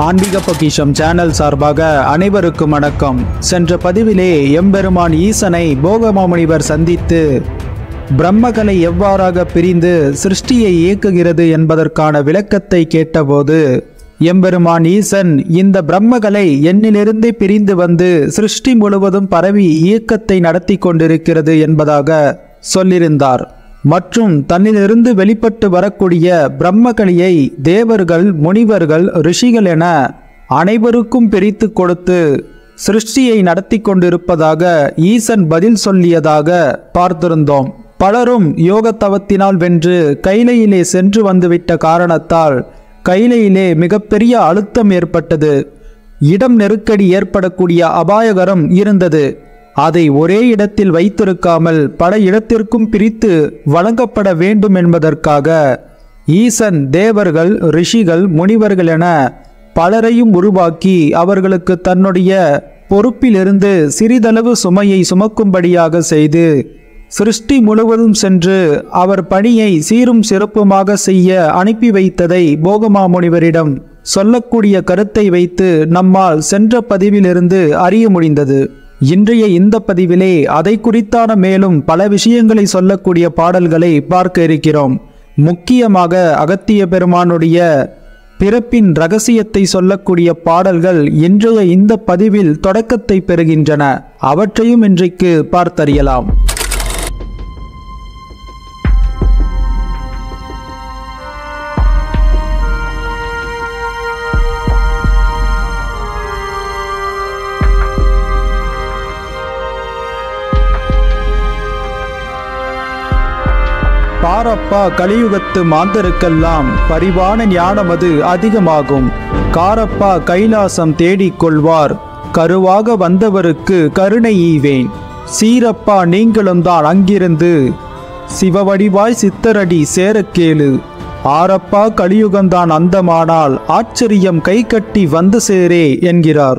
ஆன்மீக பொக்கிஷம் சேனல் சார்பாக அனைவருக்கும் வணக்கம் சென்ற பதிவிலே எம்பெருமான் ஈசனை போகமாமுனிவர் சந்தித்து பிரம்மகலை எவ்வாறாக பிரிந்து சிருஷ்டியை இயக்குகிறது என்பதற்கான விளக்கத்தை கேட்டபோது எம்பெருமான் ஈசன் இந்த பிரம்மகலை என்னிலிருந்து பிரிந்து வந்து சிருஷ்டி முழுவதும் பரவி இயக்கத்தை நடத்தி கொண்டிருக்கிறது என்பதாக சொல்லியிருந்தார் மற்றும் தன்னிலிருந்து வெளிப்பட்டு வரக்கூடிய பிரம்மகலியை தேவர்கள் முனிவர்கள் ரிஷிகள் என அனைவருக்கும் பிரித்து கொடுத்து சிருஷ்டியை நடத்தி கொண்டிருப்பதாக ஈசன் பதில் சொல்லியதாக பார்த்திருந்தோம் பலரும் யோக தவத்தினால் வென்று கைலையிலே சென்று வந்துவிட்ட காரணத்தால் கைலையிலே மிகப்பெரிய அழுத்தம் ஏற்பட்டது இடம் நெருக்கடி ஏற்படக்கூடிய அபாயகரம் இருந்தது அதை ஒரே இடத்தில் வைத்திருக்காமல் பல இடத்திற்கும் பிரித்து வழங்கப்பட வேண்டும் என்பதற்காக ஈசன் தேவர்கள் ரிஷிகள் முனிவர்கள் என பலரையும் உருவாக்கி அவர்களுக்கு தன்னுடைய பொறுப்பிலிருந்து சிறிதளவு சுமையை சுமக்கும்படியாக செய்து சிருஷ்டி முழுவதும் சென்று அவர் பணியை சீரும் சிறப்புமாக செய்ய அனுப்பி வைத்ததை போகமாமுனிவரிடம் சொல்லக்கூடிய கருத்தை வைத்து நம்மால் சென்ற பதிவிலிருந்து அறிய முடிந்தது இன்றைய இந்த பதிவிலே அதை குறித்தான மேலும் பல விஷயங்களை சொல்லக்கூடிய பாடல்களை பார்க்க இருக்கிறோம் முக்கியமாக அகத்திய பெருமானுடைய பிறப்பின் ரகசியத்தை சொல்லக்கூடிய பாடல்கள் இன்றைய இந்த பதிவில் தொடக்கத்தை பெறுகின்றன அவற்றையும் இன்றைக்கு பார்த்தறியலாம் பாரப்பா கலியுகத்து மாந்தருக்கெல்லாம் பரிவான ஞானமது அதிகமாகும் காரப்பா கைலாசம் தேடிக் கொள்வார் கருவாக வந்தவருக்கு கருணை ஈவேன் சீரப்பா நீங்களும் தான் அங்கிருந்து சிவவடிவாய் சித்தரடி சேரக் கேளு ஆரப்பா கலியுகம்தான் அந்தமானால் ஆச்சரியம் கை கட்டி வந்து சேரே என்கிறார்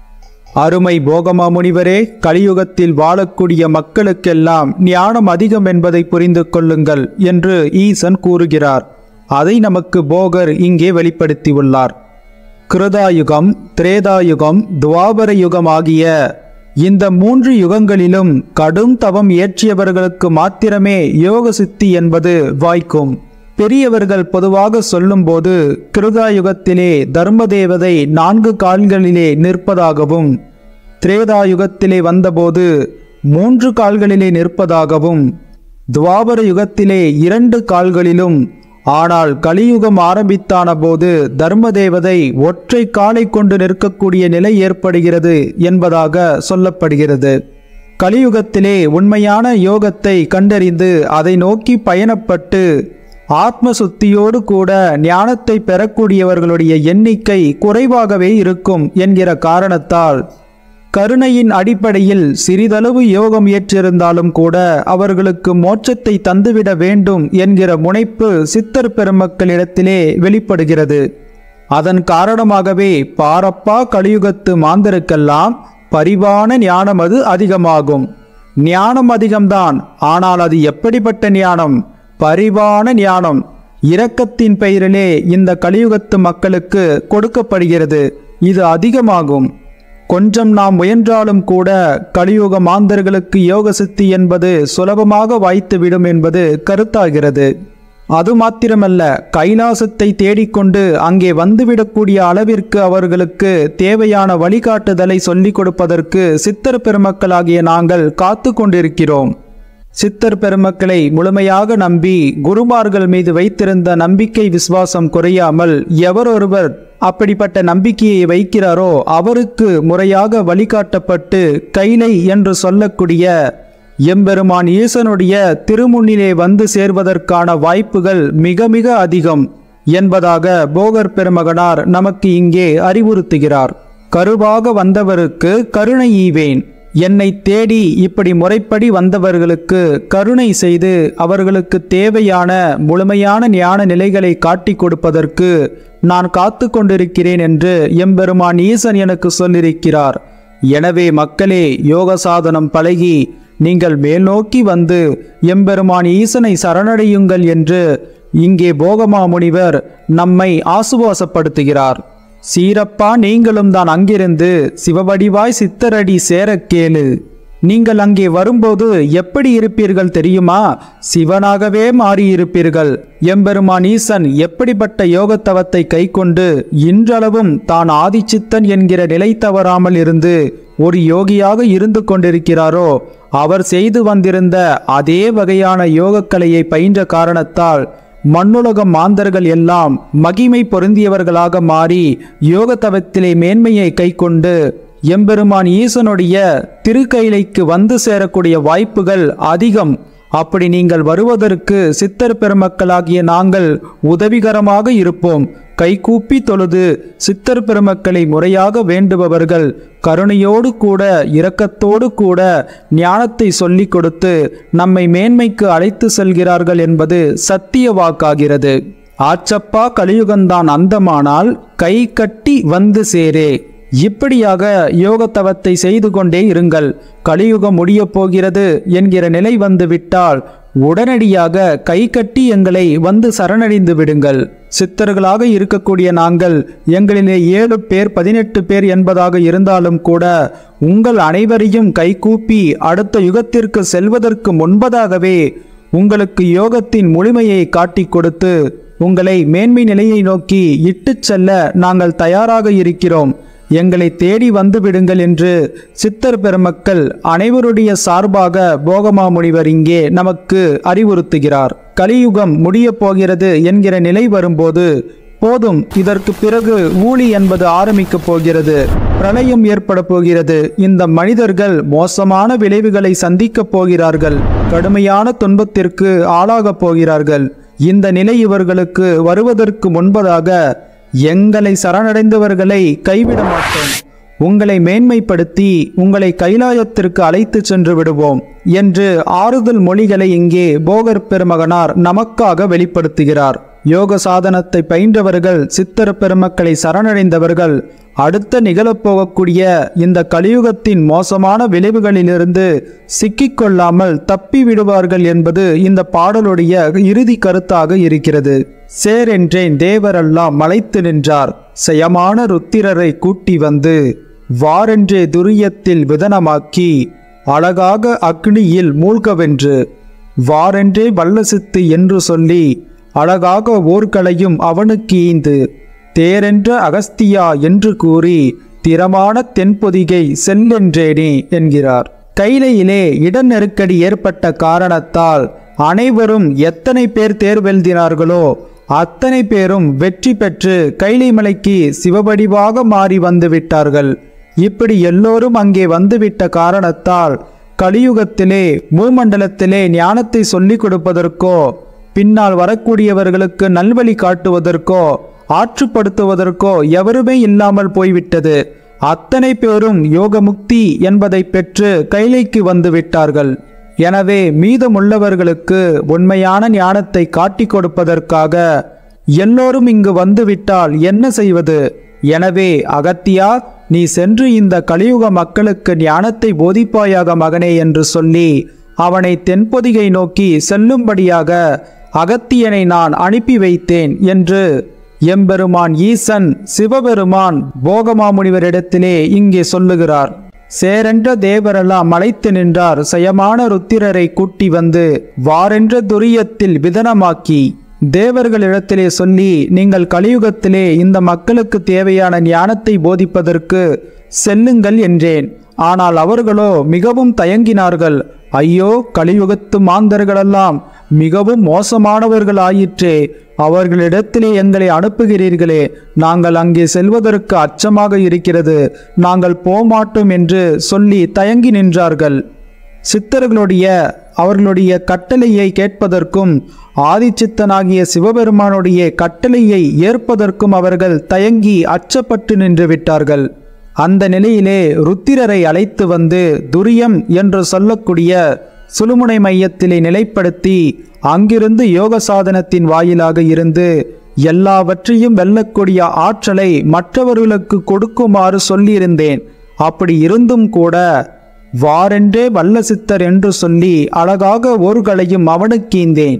அருமை போகமா முனிவரே கலியுகத்தில் வாழக்கூடிய மக்களுக்கெல்லாம் ஞானம் அதிகம் என்பதை புரிந்து கொள்ளுங்கள் என்று ஈசன் கூறுகிறார் அதை நமக்கு போகர் இங்கே வெளிப்படுத்தியுள்ளார் கிருதாயுகம் திரேதாயுகம் துவாபர யுகம் ஆகிய இந்த மூன்று யுகங்களிலும் கடும் தவம் இயற்றியவர்களுக்கு மாத்திரமே யோக சித்தி என்பது வாய்க்கும் பெரியவர்கள் பொதுவாக சொல்லும்போது கிருதாயுகத்திலே தர்மதேவதை நான்கு கால்களிலே நிற்பதாகவும் திரேதாயுகத்திலே வந்தபோது மூன்று கால்களிலே நிற்பதாகவும் துவாபர யுகத்திலே இரண்டு கால்களிலும் ஆனால் கலியுகம் ஆரம்பித்தான போது தர்மதேவதை ஒற்றை காலை கொண்டு நிற்கக்கூடிய நிலை ஏற்படுகிறது என்பதாக சொல்லப்படுகிறது கலியுகத்திலே உண்மையான யோகத்தை கண்டறிந்து அதை நோக்கி பயணப்பட்டு ஆத்ம சுத்தியோடு கூட ஞானத்தை பெறக்கூடியவர்களுடைய எண்ணிக்கை குறைவாகவே இருக்கும் என்கிற காரணத்தால் கருணையின் அடிப்படையில் சிறிதளவு யோகம் ஏற்றிருந்தாலும் கூட அவர்களுக்கு மோட்சத்தை தந்துவிட வேண்டும் என்கிற முனைப்பு சித்தர் பெருமக்களிடத்திலே வெளிப்படுகிறது அதன் காரணமாகவே பாரப்பா கலியுகத்து மாந்தருக்கெல்லாம் பரிவான ஞானம் அது அதிகமாகும் ஞானம் அதிகம்தான் ஆனால் அது எப்படிப்பட்ட ஞானம் பரிவான ஞானம் இரக்கத்தின் பெயரிலே இந்த கலியுகத்து மக்களுக்கு கொடுக்கப்படுகிறது இது அதிகமாகும் கொஞ்சம் நாம் முயன்றாலும் கூட கலியுக மாந்தர்களுக்கு யோக சித்தி என்பது சுலபமாக வாய்த்துவிடும் என்பது கருத்தாகிறது அது மாத்திரமல்ல கைலாசத்தை தேடிக்கொண்டு அங்கே வந்துவிடக்கூடிய அளவிற்கு அவர்களுக்கு தேவையான வழிகாட்டுதலை சொல்லிக் கொடுப்பதற்கு சித்தர் பெருமக்களாகிய நாங்கள் காத்து கொண்டிருக்கிறோம் சித்தர் பெருமக்களை முழுமையாக நம்பி குருமார்கள் மீது வைத்திருந்த நம்பிக்கை விசுவாசம் குறையாமல் எவரொருவர் அப்படிப்பட்ட நம்பிக்கையை வைக்கிறாரோ அவருக்கு முறையாக வழிகாட்டப்பட்டு கைலை என்று சொல்லக்கூடிய எம்பெருமான் ஈசனுடைய திருமுன்னிலே வந்து சேர்வதற்கான வாய்ப்புகள் மிக மிக அதிகம் என்பதாக போகர் பெருமகனார் நமக்கு இங்கே அறிவுறுத்துகிறார் கருவாக வந்தவருக்கு கருணை ஈவேன் என்னை தேடி இப்படி முறைப்படி வந்தவர்களுக்கு கருணை செய்து அவர்களுக்கு தேவையான முழுமையான ஞான நிலைகளை காட்டி கொடுப்பதற்கு நான் காத்து கொண்டிருக்கிறேன் என்று எம்பெருமான் ஈசன் எனக்கு சொல்லியிருக்கிறார் எனவே மக்களே யோக சாதனம் பழகி நீங்கள் மேல்நோக்கி வந்து எம்பெருமான் ஈசனை சரணடையுங்கள் என்று இங்கே போகமா முனிவர் நம்மை ஆசுவாசப்படுத்துகிறார் சீரப்பா நீங்களும் தான் அங்கிருந்து சிவவடிவாய் சித்தரடி சேரக் கேளு நீங்கள் அங்கே வரும்போது எப்படி இருப்பீர்கள் தெரியுமா சிவனாகவே மாறியிருப்பீர்கள் எம்பெருமான் ஈசன் எப்படிப்பட்ட யோகத்தவத்தை கைக்கொண்டு இன்றளவும் தான் ஆதிச்சித்தன் என்கிற நிலை தவறாமல் இருந்து ஒரு யோகியாக இருந்து கொண்டிருக்கிறாரோ அவர் செய்து வந்திருந்த அதே வகையான யோகக்கலையை பயின்ற காரணத்தால் மண்ணுலக மாந்தர்கள் எல்லாம் மகிமை பொருந்தியவர்களாக மாறி யோகத்தவத்திலே மேன்மையை கைக்கொண்டு எம்பெருமான் ஈசனுடைய திருக்கைலைக்கு வந்து சேரக்கூடிய வாய்ப்புகள் அதிகம் அப்படி நீங்கள் வருவதற்கு சித்தர் பெருமக்களாகிய நாங்கள் உதவிகரமாக இருப்போம் கைகூப்பி தொழுது சித்தர் பெருமக்களை முறையாக வேண்டுபவர்கள் கருணையோடு கூட இரக்கத்தோடு கூட ஞானத்தை சொல்லிக் கொடுத்து நம்மை மேன்மைக்கு அழைத்து செல்கிறார்கள் என்பது சத்திய வாக்காகிறது ஆச்சப்பா கலியுகந்தான் அந்தமானால் கை கட்டி வந்து சேரே இப்படியாக யோகத்தவத்தை செய்து கொண்டே இருங்கள் கலியுகம் முடியப் போகிறது என்கிற நிலை வந்து விட்டால் உடனடியாக கை கட்டி எங்களை வந்து சரணடைந்து விடுங்கள் சித்தர்களாக இருக்கக்கூடிய நாங்கள் எங்களிலே ஏழு பேர் பதினெட்டு பேர் என்பதாக இருந்தாலும் கூட உங்கள் அனைவரையும் கைகூப்பி அடுத்த யுகத்திற்கு செல்வதற்கு முன்பதாகவே உங்களுக்கு யோகத்தின் முழுமையை காட்டிக் கொடுத்து உங்களை மேன்மை நிலையை நோக்கி இட்டுச் செல்ல நாங்கள் தயாராக இருக்கிறோம் எங்களை தேடி வந்து விடுங்கள் என்று சித்தர் பெருமக்கள் அனைவருடைய சார்பாக போகமா முனிவர் இங்கே நமக்கு அறிவுறுத்துகிறார் கலியுகம் முடியப் போகிறது என்கிற நிலை வரும்போது போதும் இதற்கு பிறகு ஊழி என்பது ஆரம்பிக்கப் போகிறது பிரளயம் ஏற்பட போகிறது இந்த மனிதர்கள் மோசமான விளைவுகளை சந்திக்கப் போகிறார்கள் கடுமையான துன்பத்திற்கு ஆளாகப் போகிறார்கள் இந்த நிலை இவர்களுக்கு வருவதற்கு முன்பதாக எங்களை சரணடைந்தவர்களை கைவிட மாட்டோம் உங்களை மேன்மைப்படுத்தி உங்களை கைலாயத்திற்கு அழைத்து சென்று விடுவோம் என்று ஆறுதல் மொழிகளை இங்கே போகர் பெருமகனார் நமக்காக வெளிப்படுத்துகிறார் யோக சாதனத்தை பயின்றவர்கள் சித்தர் பெருமக்களை சரணடைந்தவர்கள் அடுத்த நிகழப்போகக்கூடிய இந்த கலியுகத்தின் மோசமான விளைவுகளிலிருந்து சிக்கிக்கொள்ளாமல் தப்பி விடுவார்கள் என்பது இந்த பாடலுடைய இறுதி கருத்தாக இருக்கிறது சேரென்றேன் தேவரெல்லாம் மலைத்து நின்றார் செயமான ருத்திரரை கூட்டி வந்து வாரென்றே துரியத்தில் விதனமாக்கி அழகாக அக்னியில் மூழ்கவென்று வாரென்றே வல்லசித்து என்று சொல்லி அழகாக ஓர்களையும் அவனுக்கு ஈந்து தேரென்ற அகஸ்தியா என்று கூறி திறமான தென்பொதிகை செல்லென்றேனே என்கிறார் கைலையிலே இட நெருக்கடி ஏற்பட்ட காரணத்தால் அனைவரும் எத்தனை பேர் தேர்வெழுதினார்களோ அத்தனை பேரும் வெற்றி பெற்று கைலை மலைக்கு சிவவடிவாக மாறி வந்து விட்டார்கள் இப்படி எல்லோரும் அங்கே வந்துவிட்ட காரணத்தால் கலியுகத்திலே மூமண்டலத்திலே ஞானத்தை சொல்லிக் கொடுப்பதற்கோ பின்னால் வரக்கூடியவர்களுக்கு நல்வழி காட்டுவதற்கோ ஆற்றுப்படுத்துவதற்கோ எவருமே இல்லாமல் போய்விட்டது அத்தனை பேரும் யோகமுக்தி என்பதை பெற்று கைலைக்கு வந்து விட்டார்கள் எனவே மீதமுள்ளவர்களுக்கு உண்மையான ஞானத்தை காட்டிக் கொடுப்பதற்காக எல்லோரும் இங்கு வந்துவிட்டால் என்ன செய்வது எனவே அகத்தியா நீ சென்று இந்த கலியுக மக்களுக்கு ஞானத்தை போதிப்பாயாக மகனே என்று சொல்லி அவனை தென்பொதிகை நோக்கி செல்லும்படியாக அகத்தியனை நான் அனுப்பி வைத்தேன் என்று எம்பெருமான் ஈசன் சிவபெருமான் போகமாமுனிவரிடத்திலே இங்கே சொல்லுகிறார் சேரென்ற தேவரெல்லாம் மலைத்து நின்றார் சயமான ருத்திரரை கூட்டி வந்து வாரென்ற துரியத்தில் விதனமாக்கி தேவர்களிடத்திலே சொல்லி நீங்கள் கலியுகத்திலே இந்த மக்களுக்கு தேவையான ஞானத்தை போதிப்பதற்கு செல்லுங்கள் என்றேன் ஆனால் அவர்களோ மிகவும் தயங்கினார்கள் ஐயோ கலியுகத்து மாந்தர்களெல்லாம் மிகவும் மோசமானவர்கள் ஆயிற்றே அவர்களிடத்திலே எங்களை அனுப்புகிறீர்களே நாங்கள் அங்கே செல்வதற்கு அச்சமாக இருக்கிறது நாங்கள் போமாட்டோம் என்று சொல்லி தயங்கி நின்றார்கள் சித்தர்களுடைய அவர்களுடைய கட்டளையை கேட்பதற்கும் ஆதிச்சித்தனாகிய சிவபெருமானுடைய கட்டளையை ஏற்பதற்கும் அவர்கள் தயங்கி அச்சப்பட்டு நின்று விட்டார்கள் அந்த நிலையிலே ருத்திரரை அழைத்து வந்து துரியம் என்று சொல்லக்கூடிய சுழுமுனை மையத்திலே நிலைப்படுத்தி அங்கிருந்து யோக சாதனத்தின் வாயிலாக இருந்து எல்லாவற்றையும் வெல்லக்கூடிய ஆற்றலை மற்றவர்களுக்கு கொடுக்குமாறு சொல்லியிருந்தேன் அப்படி இருந்தும் கூட வாரென்றே வல்ல சித்தர் என்று சொல்லி அழகாக ஓர்களையும் அவனுக்கீந்தேன்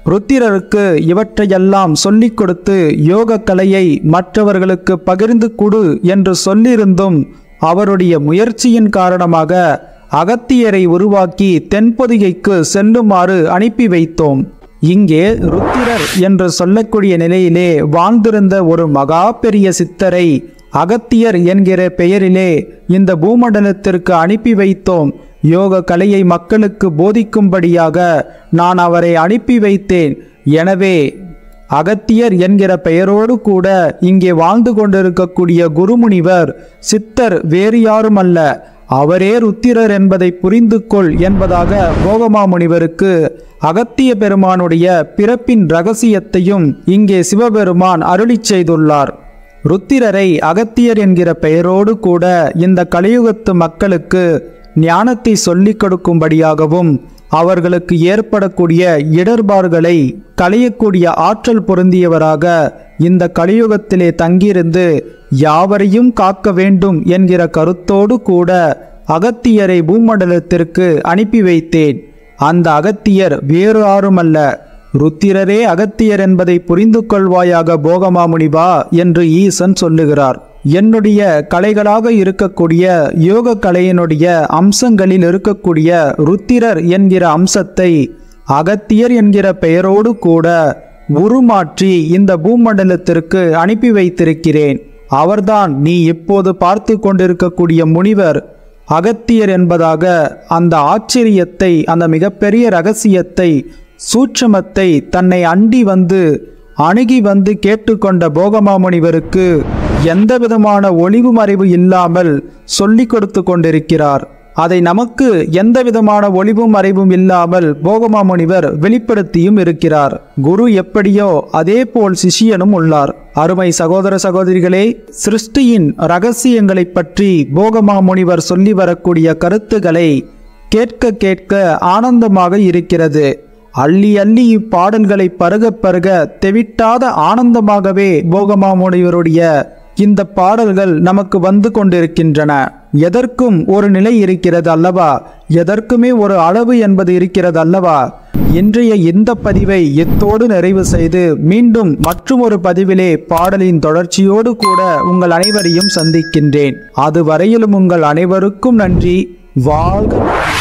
ருத்திரருக்கு இவற்றையெல்லாம் சொல்லிக் கொடுத்து யோக கலையை மற்றவர்களுக்கு பகிர்ந்து கொடு என்று சொல்லியிருந்தும் அவருடைய முயற்சியின் காரணமாக அகத்தியரை உருவாக்கி தென்பொதிகைக்கு செல்லுமாறு அனுப்பி வைத்தோம் இங்கே ருத்திரர் என்று சொல்லக்கூடிய நிலையிலே வாழ்ந்திருந்த ஒரு மகா பெரிய சித்தரை அகத்தியர் என்கிற பெயரிலே இந்த பூமண்டலத்திற்கு அனுப்பி வைத்தோம் யோக கலையை மக்களுக்கு போதிக்கும்படியாக நான் அவரை அனுப்பி வைத்தேன் எனவே அகத்தியர் என்கிற பெயரோடு கூட இங்கே வாழ்ந்து கொண்டிருக்கக்கூடிய குருமுனிவர் சித்தர் வேறு யாரும் அல்ல அவரே ருத்திரர் என்பதை புரிந்து கொள் என்பதாக போகமா முனிவருக்கு அகத்திய பெருமானுடைய பிறப்பின் ரகசியத்தையும் இங்கே சிவபெருமான் அருளிச் செய்துள்ளார் ருத்திரரை அகத்தியர் என்கிற பெயரோடு கூட இந்த கலியுகத்து மக்களுக்கு ஞானத்தை சொல்லிக் கொடுக்கும்படியாகவும் அவர்களுக்கு ஏற்படக்கூடிய இடர்பாடுகளை களையக்கூடிய ஆற்றல் பொருந்தியவராக இந்த கலியுகத்திலே தங்கியிருந்து யாவரையும் காக்க வேண்டும் என்கிற கருத்தோடு கூட அகத்தியரை பூமண்டலத்திற்கு அனுப்பி வைத்தேன் அந்த அகத்தியர் வேறு யாருமல்ல ருத்திரரே அகத்தியர் என்பதை புரிந்து கொள்வாயாக போகமாமுனிவா என்று ஈசன் சொல்லுகிறார் என்னுடைய கலைகளாக இருக்கக்கூடிய யோக கலையினுடைய அம்சங்களில் இருக்கக்கூடிய ருத்திரர் என்கிற அம்சத்தை அகத்தியர் என்கிற பெயரோடு கூட உருமாற்றி இந்த பூமண்டலத்திற்கு அனுப்பி வைத்திருக்கிறேன் அவர்தான் நீ இப்போது பார்த்து கொண்டிருக்கக்கூடிய முனிவர் அகத்தியர் என்பதாக அந்த ஆச்சரியத்தை அந்த மிகப்பெரிய ரகசியத்தை சூட்சமத்தை தன்னை அண்டி வந்து அணுகி வந்து கேட்டுக்கொண்ட போகமாமுனிவருக்கு எந்த விதமான ஒளிவு மறைவு இல்லாமல் சொல்லிக் கொடுத்து கொண்டிருக்கிறார் அதை நமக்கு எந்த விதமான ஒளிவும் மறைவும் இல்லாமல் போகமாமுனிவர் வெளிப்படுத்தியும் இருக்கிறார் குரு எப்படியோ அதே போல் சிஷியனும் உள்ளார் அருமை சகோதர சகோதரிகளே சிருஷ்டியின் ரகசியங்களைப் பற்றி போகமாமுனிவர் சொல்லி வரக்கூடிய கருத்துக்களை கேட்க கேட்க ஆனந்தமாக இருக்கிறது அள்ளி அள்ளி இப்பாடல்களை பருக பருக தெவிட்டாத ஆனந்தமாகவே போகமாமுனிவருடைய இந்த பாடல்கள் நமக்கு வந்து கொண்டிருக்கின்றன எதற்கும் ஒரு நிலை இருக்கிறது அல்லவா எதற்குமே ஒரு அளவு என்பது இருக்கிறது அல்லவா இன்றைய இந்த பதிவை இத்தோடு நிறைவு செய்து மீண்டும் மற்றும் ஒரு பதிவிலே பாடலின் தொடர்ச்சியோடு கூட உங்கள் அனைவரையும் சந்திக்கின்றேன் அதுவரையிலும் உங்கள் அனைவருக்கும் நன்றி வாழ்க